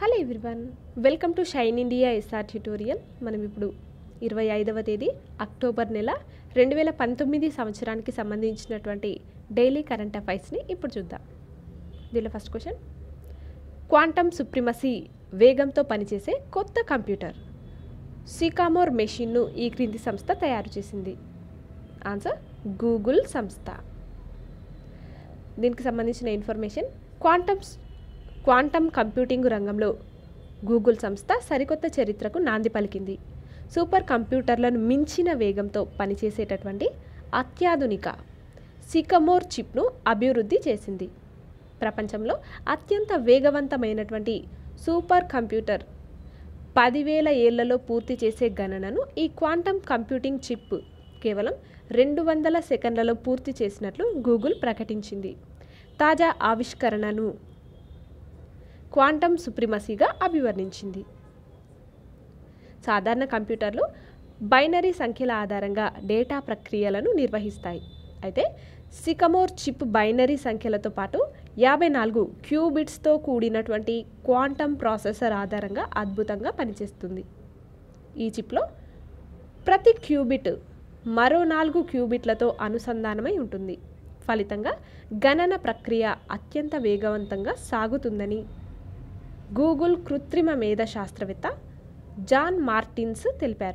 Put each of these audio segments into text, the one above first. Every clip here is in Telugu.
hello everyone welcome to shine India SR tutorial మనం ఇప్పుడు ఇరవై ఐదవ తేదీ అక్టోబర్ నెల రెండు వేల పంతొమ్మిది సంవత్సరానికి సంబంధించినటువంటి డైలీ కరెంట్ అఫైర్స్ని ఇప్పుడు చూద్దాం దీనిలో ఫస్ట్ క్వశ్చన్ క్వాంటమ్ సుప్రిమసీ వేగంతో పనిచేసే కొత్త కంప్యూటర్ సికామోర్ మెషిన్ను ఈ క్రింది సంస్థ తయారు చేసింది ఆన్సర్ గూగుల్ సంస్థ దీనికి సంబంధించిన ఇన్ఫర్మేషన్ క్వాంటమ్ క్వాంటమ్ కంప్యూటింగ్ రంగంలో గూగుల్ సంస్థ సరికొత్త చరిత్రకు నాంది పలికింది సూపర్ కంప్యూటర్లను మించిన వేగంతో పనిచేసేటటువంటి అత్యాధునిక సికమోర్ చిప్ను అభివృద్ధి చేసింది ప్రపంచంలో అత్యంత వేగవంతమైనటువంటి సూపర్ కంప్యూటర్ పదివేల ఏళ్లలో పూర్తి చేసే గణనను ఈ క్వాంటమ్ కంప్యూటింగ్ చిప్ కేవలం రెండు వందల సెకండ్లలో పూర్తి చేసినట్లు గూగుల్ ప్రకటించింది తాజా ఆవిష్కరణను క్వాంటమ్ సుప్రిమసీగా అభివర్ణించింది సాధారణ కంప్యూటర్లు బైనరీ సంఖ్యల ఆధారంగా డేటా ప్రక్రియలను నిర్వహిస్తాయి అయితే సికమోర్ చిప్ బైనరీ సంఖ్యలతో పాటు యాభై నాలుగు క్యూబిట్స్తో కూడినటువంటి క్వాంటమ్ ప్రాసెసర్ ఆధారంగా అద్భుతంగా పనిచేస్తుంది ఈ చిప్లో ప్రతి క్యూబిట్ మరో నాలుగు క్యూబిట్లతో అనుసంధానమై ఉంటుంది ఫలితంగా గణన ప్రక్రియ అత్యంత వేగవంతంగా సాగుతుందని గూగుల్ కృత్రిమ మేధ శాస్త్రవేత్త జాన్ మార్టిన్స్ తెలిపారు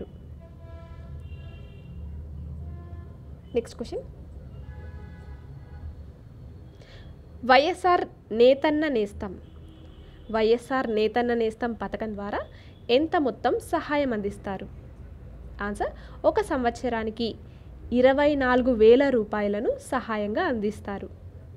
నెక్స్ట్ క్వశ్చన్ వైఎస్ఆర్ నేతన్న నేస్తం వైఎస్ఆర్ నేతన్న నేస్తం పథకం ద్వారా ఎంత మొత్తం సహాయం అందిస్తారు ఆన్సర్ ఒక సంవత్సరానికి ఇరవై నాలుగు వేల రూపాయలను సహాయంగా అందిస్తారు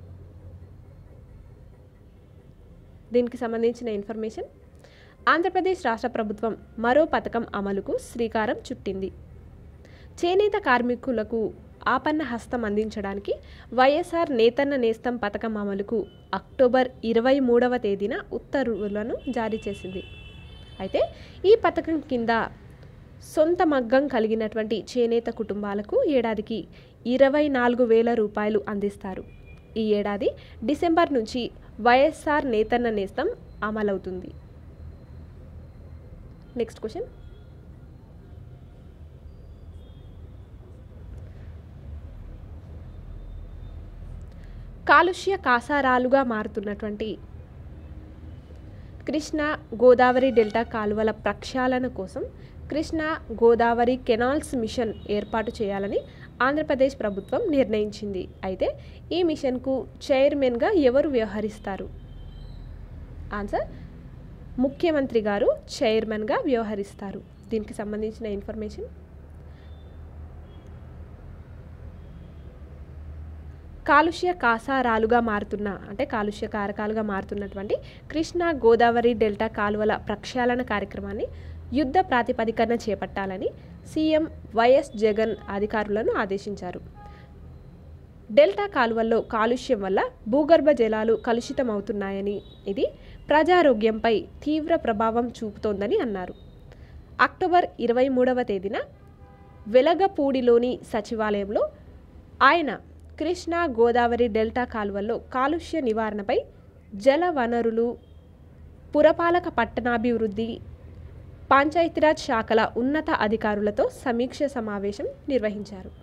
దీనికి సంబంధించిన ఇన్ఫర్మేషన్ ఆంధ్రప్రదేశ్ రాష్ట్ర ప్రభుత్వం మరో పథకం అమలుకు శ్రీకారం చుట్టింది చేనేత కార్మికులకు ఆపన్న హస్తం అందించడానికి వైఎస్ఆర్ నేతన్న నేస్తం పథకం అమలుకు అక్టోబర్ ఇరవై మూడవ తేదీన ఉత్తర్వులను జారీ చేసింది అయితే ఈ పథకం కింద సొంత మగ్గం కలిగినటువంటి చేనేత కుటుంబాలకు ఏడాదికి ఇరవై నాలుగు వేల రూపాయలు అందిస్తారు ఈ ఏడాది డిసెంబర్ నుంచి వైఎస్ఆర్ నేతన్న నేస్తం అమలవుతుంది నెక్స్ట్ క్వశ్చన్ కాలుష్య కాసారాలుగా మారుతున్నటువంటి కృష్ణా గోదావరి డెల్టా కాలువల ప్రక్షాళన కోసం కృష్ణా గోదావరి కెనాల్స్ మిషన్ ఏర్పాటు చేయాలని ఆంధ్రప్రదేశ్ ప్రభుత్వం నిర్ణయించింది అయితే ఈ మిషన్కు చైర్మన్గా ఎవరు వ్యవహరిస్తారు ఆన్సర్ ముఖ్యమంత్రి గారు చైర్మన్గా వ్యవహరిస్తారు దీనికి సంబంధించిన ఇన్ఫర్మేషన్ కాలుష్య కాసారాలుగా మారుతున్న అంటే కాలుష్య కారకాలుగా మారుతున్నటువంటి కృష్ణా గోదావరి డెల్టా కాలువల ప్రక్షాళన కార్యక్రమాన్ని యుద్ధ ప్రాతిపదికన చేపట్టాలని సీఎం వైఎస్ జగన్ అధికారులను ఆదేశించారు డెల్టా కాలువల్లో కాలుష్యం వల్ల భూగర్భ జలాలు కలుషితమవుతున్నాయని ఇది ప్రజారోగ్యంపై తీవ్ర ప్రభావం చూపుతోందని అన్నారు అక్టోబర్ ఇరవై మూడవ తేదీన వెలగపూడిలోని సచివాలయంలో ఆయన కృష్ణా గోదావరి డెల్టా కాలువల్లో కాలుష్య నివారణపై జల వనరులు పురపాలక పట్టణాభివృద్ధి పంచాయతీరాజ్ శాఖల ఉన్నత అధికారులతో సమీక్ష సమావేశం నిర్వహించారు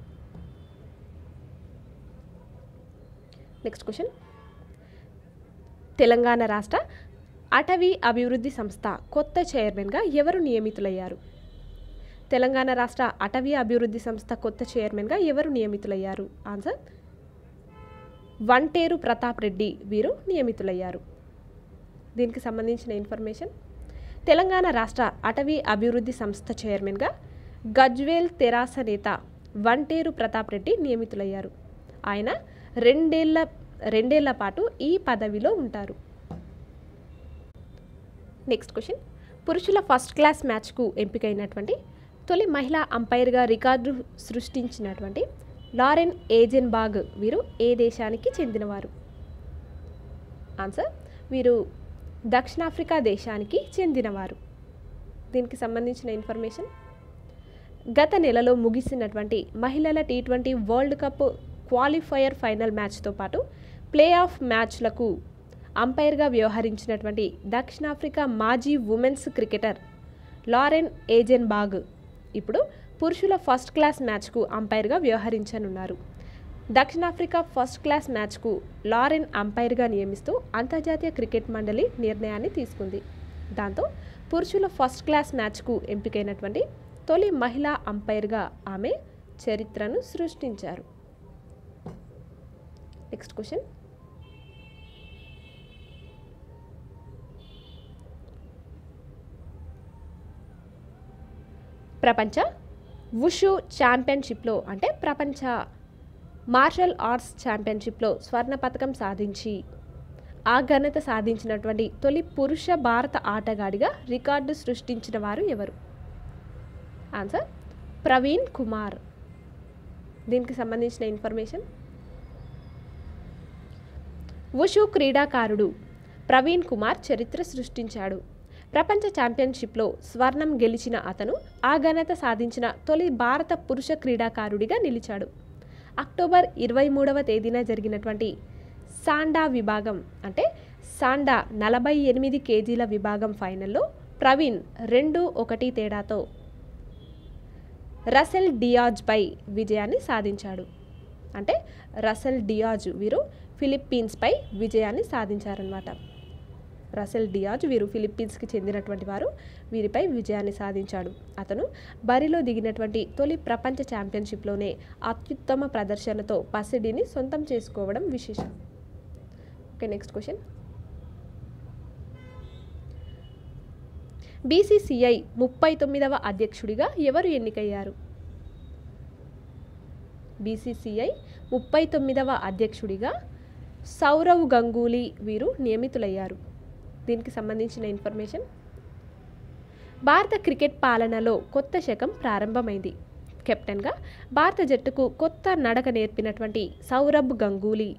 నెక్స్ట్ క్వశ్చన్ తెలంగాణ రాష్ట్ర అటవీ అభివృద్ధి సంస్థ కొత్త చైర్మన్గా ఎవరు నియమితులయ్యారు తెలంగాణ రాష్ట్ర అటవీ అభివృద్ధి సంస్థ కొత్త చైర్మన్గా ఎవరు నియమితులయ్యారు ఆన్సర్ వంటేరు ప్రతాప్ రెడ్డి వీరు నియమితులయ్యారు దీనికి సంబంధించిన ఇన్ఫర్మేషన్ తెలంగాణ రాష్ట్ర అటవీ అభివృద్ధి సంస్థ చైర్మన్గా గజ్వేల్ తెరాస నేత వంటేరు ప్రతాప్ రెడ్డి నియమితులయ్యారు ఆయన రెండేళ్ల రెండేళ్ల పాటు ఈ పదవిలో ఉంటారు నెక్స్ట్ క్వశ్చన్ పురుషుల ఫస్ట్ క్లాస్ మ్యాచ్కు ఎంపికైనటువంటి తొలి మహిళా అంపైర్గా రికార్డు సృష్టించినటువంటి లారెన్ ఏజెన్బాగ్ వీరు ఏ దేశానికి చెందినవారు ఆన్సర్ వీరు దక్షిణాఫ్రికా దేశానికి చెందినవారు దీనికి సంబంధించిన ఇన్ఫర్మేషన్ గత నెలలో ముగిసినటువంటి మహిళల T twenty world cup qualifier final మ్యాచ్తో పాటు ప్లే ఆఫ్ మ్యాచ్లకు అంపైర్గా వ్యవహరించినటువంటి దక్షిణాఫ్రికా మాజీ ఉమెన్స్ క్రికెటర్ లారెన్ ఏజెన్బాగ్ ఇప్పుడు పురుషుల ఫస్ట్ క్లాస్ మ్యాచ్కు అంపైర్గా వ్యవహరించనున్నారు దక్షిణాఫ్రికా ఫస్ట్ క్లాస్ మ్యాచ్కు లారెన్ అంపైర్గా నియమిస్తూ అంతర్జాతీయ క్రికెట్ మండలి నిర్ణయాన్ని తీసుకుంది దాంతో పురుషుల ఫస్ట్ క్లాస్ మ్యాచ్కు ఎంపికైనటువంటి తొలి మహిళా అంపైర్గా ఆమె చరిత్రను సృష్టించారు నెక్స్ట్ క్వశ్చన్ ప్రపంచ వుషు ఛాంపియన్షిప్లో అంటే ప్రపంచ మార్షల్ ఆర్ట్స్ ఛాంపియన్షిప్లో స్వర్ణ పథకం సాధించి ఆ ఘనత సాధించినటువంటి తొలి పురుష భారత ఆటగాడిగా రికార్డు సృష్టించిన వారు ఎవరు ఆన్సర్ ప్రవీణ్ కుమార్ దీనికి సంబంధించిన ఇన్ఫర్మేషన్ వుషు క్రీడాకారుడు ప్రవీణ్ కుమార్ చరిత్ర సృష్టించాడు ప్రపంచ ఛాంపియన్షిప్లో స్వర్ణం గెలిచిన అతను ఆ ఘనత సాధించిన తొలి భారత పురుష క్రీడాకారుడిగా నిలిచాడు అక్టోబర్ ఇరవై మూడవ తేదీన జరిగినటువంటి సాండా విభాగం అంటే సాండా నలభై ఎనిమిది కేజీల విభాగం ఫైనల్లో ప్రవీణ్ రెండు ఒకటి తేడాతో రసెల్ డియాజ్పై విజయాన్ని సాధించాడు అంటే రసెల్ డియాజ్ వీరు ఫిలిప్పీన్స్పై విజయాన్ని సాధించారనమాట రసెల్ డియాజ్ వీరు ఫిలిప్పీన్స్కి చెందినటువంటి వారు వీరిపై విజయాన్ని సాధించాడు అతను బరిలో దిగినటువంటి తొలి ప్రపంచ ఛాంపియన్షిప్లోనే అత్యుత్తమ ప్రదర్శనతో పసిడిని సొంతం చేసుకోవడం విశేషం ఓకే నెక్స్ట్ క్వశ్చన్ బీసీసీఐ ముప్పై తొమ్మిదవ అధ్యక్షుడిగా ఎవరు ఎన్నికయ్యారు బీసీసీఐ ముప్పై తొమ్మిదవ అధ్యక్షుడిగా సౌరవ్ గంగూలీ వీరు నియమితులయ్యారు దీనికి సంబంధించిన ఇన్ఫర్మేషన్ భారత క్రికెట్ పాలనలో కొత్త శకం ప్రారంభమైంది కెప్టెన్గా భారత జట్టుకు కొత్త నడక నేర్పినటువంటి సౌరభ్ గంగూలీ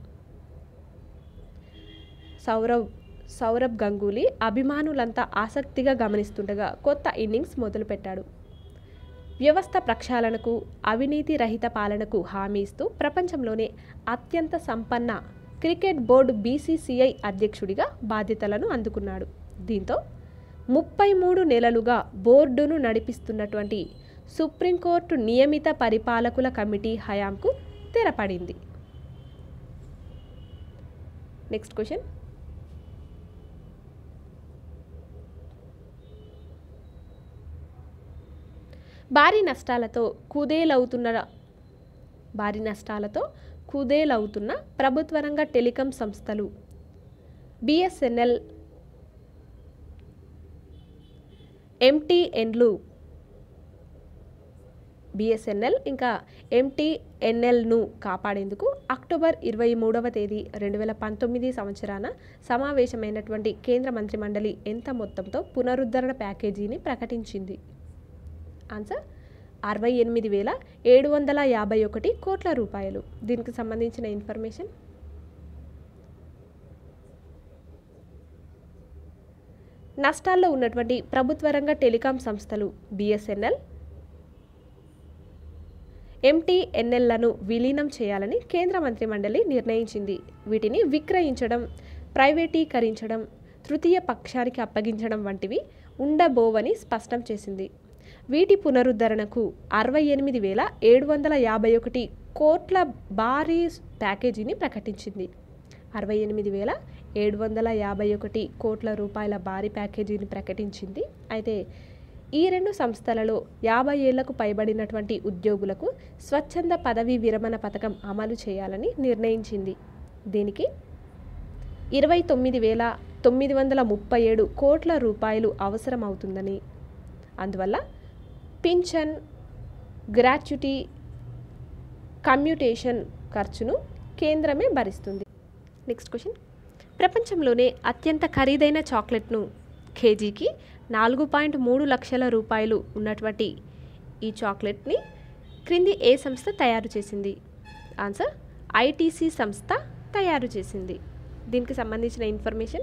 సౌరవ్ సౌరభ్ గంగూలీ అభిమానులంతా ఆసక్తిగా గమనిస్తుండగా కొత్త ఇన్నింగ్స్ మొదలుపెట్టాడు వ్యవస్థ ప్రక్షాళనకు అవినీతి రహిత పాలనకు హామీ ఇస్తూ ప్రపంచంలోనే అత్యంత సంపన్న క్రికెట్ బోర్డు బీసీసీఐ అధ్యక్షుడిగా బాధ్యతలను అందుకున్నాడు దీంతో ముప్పై మూడు నెలలుగా బోర్డును నడిపిస్తున్నటువంటి సుప్రీంకోర్టు నియమిత పరిపాలకుల కమిటీ హయాంకు తెరపడింది నెక్స్ట్ క్వశ్చన్ భారీ నష్టాలతో కుదేలవుతున్న భారీ నష్టాలతో కుదేలవుతున్న ప్రభుత్వ రంగ టెలికాం సంస్థలు బిఎస్ఎన్ఎల్ ఎంటీఎన్లు బిఎస్ఎన్ఎల్ ఇంకా ఎంటీఎన్ఎల్ను కాపాడేందుకు అక్టోబర్ ఇరవై మూడవ తేదీ రెండు వేల పంతొమ్మిది సంవత్సరాన సమావేశమైనటువంటి కేంద్ర మంత్రిమండలి ఎంత మొత్తంతో పునరుద్ధరణ ప్యాకేజీని ప్రకటించింది ఆన్సర్ అరవై ఎనిమిది వేల ఏడు వందల యాభై ఒకటి కోట్ల రూపాయలు దీనికి సంబంధించిన ఇన్ఫర్మేషన్ నష్టాల్లో ఉన్నటువంటి ప్రభుత్వ రంగ టెలికాం సంస్థలు బిఎస్ఎన్ఎల్ ఎంటీఎన్ఎల్లను విలీనం చేయాలని కేంద్ర మంత్రిమండలి నిర్ణయించింది వీటిని విక్రయించడం ప్రైవేటీకరించడం తృతీయ పక్షానికి అప్పగించడం వంటివి ఉండబోవని స్పష్టం చేసింది వీటి పునరుద్ధరణకు అరవై ఎనిమిది వేల ఏడు వందల యాభై ఒకటి కోట్ల భారీ ప్యాకేజీని ప్రకటించింది అరవై ఎనిమిది వేల ఏడు వందల యాభై ఒకటి కోట్ల రూపాయల భారీ ప్యాకేజీని ప్రకటించింది అయితే ఈ రెండు సంస్థలలో యాభై ఏళ్లకు పైబడినటువంటి ఉద్యోగులకు స్వచ్ఛంద పదవీ విరమణ పథకం అమలు చేయాలని నిర్ణయించింది దీనికి ఇరవై తొమ్మిది వేల తొమ్మిది వందల ముప్పై ఏడు కోట్ల రూపాయలు అవసరమవుతుందని అందువల్ల పింఛన్ గ్రాట్యుటీ కమ్యూటేషన్ ఖర్చును కేంద్రమే భరిస్తుంది నెక్స్ట్ క్వశ్చన్ ప్రపంచంలోనే అత్యంత ఖరీదైన చాక్లెట్ను కేజీకి నాలుగు పాయింట్ మూడు లక్షల రూపాయలు ఉన్నటువంటి ఈ చాక్లెట్ని క్రింది ఏ సంస్థ తయారు చేసింది ఆన్సర్ ఐటీసీ సంస్థ తయారు చేసింది దీనికి సంబంధించిన ఇన్ఫర్మేషన్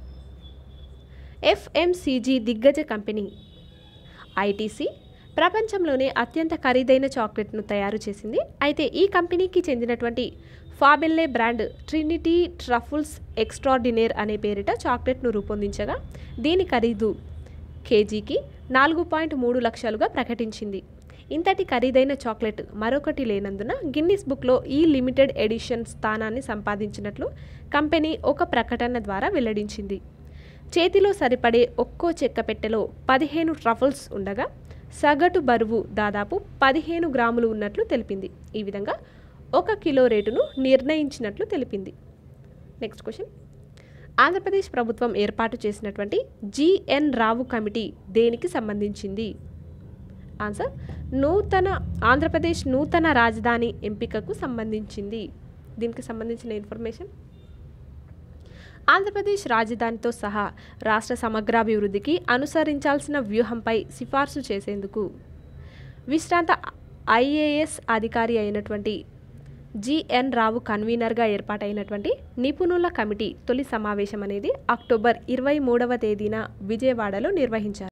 ఎఫ్ఎంసీజీ దిగ్గజ కంపెనీ ఐటీసీ ప్రపంచంలోనే అత్యంత ఖరీదైన చాక్లెట్ను తయారు చేసింది అయితే ఈ కంపెనీకి చెందినటువంటి Fabelle brand Trinity truffles extraordinaire అనే పేరిట చాక్లెట్ను రూపొందించగా దీని ఖరీదు కేజీకి నాలుగు పాయింట్ మూడు లక్షలుగా ప్రకటించింది ఇంతటి ఖరీదైన చాక్లెట్ మరొకటి లేనందున గిన్నిస్ బుక్లో ఈ లిమిటెడ్ ఎడిషన్ స్థానాన్ని సంపాదించినట్లు కంపెనీ ఒక ప్రకటన ద్వారా వెల్లడించింది చేతిలో సరిపడే ఒక్కో చెక్క పెట్టెలో పదిహేను ట్రఫుల్స్ ఉండగా సగటు బరువు దాదాపు పదిహేను గ్రాములు ఉన్నట్లు తెలిపింది ఈ విధంగా ఒక కిలో రేటును నిర్ణయించినట్లు తెలిపింది నెక్స్ట్ క్వశ్చన్ ఆంధ్రప్రదేశ్ ప్రభుత్వం ఏర్పాటు చేసినటువంటి జిఎన్ రావు కమిటీ దేనికి సంబంధించింది ఆన్సర్ నూతన ఆంధ్రప్రదేశ్ నూతన రాజధాని ఎంపికకు సంబంధించింది దీనికి సంబంధించిన ఇన్ఫర్మేషన్ ఆంధ్రప్రదేశ్ రాజధానితో సహా రాష్ట్ర సమగ్రాభివృద్ధికి అనుసరించాల్సిన వ్యూహంపై సిఫార్సు చేసేందుకు విశ్రాంత ఐఏఎస్ అధికారి అయినటువంటి జిఎన్ రావు కన్వీనర్గా ఏర్పాటైనటువంటి నిపుణుల కమిటీ తొలి సమావేశం అనేది అక్టోబర్ ఇరవై మూడవ తేదీన విజయవాడలో నిర్వహించారు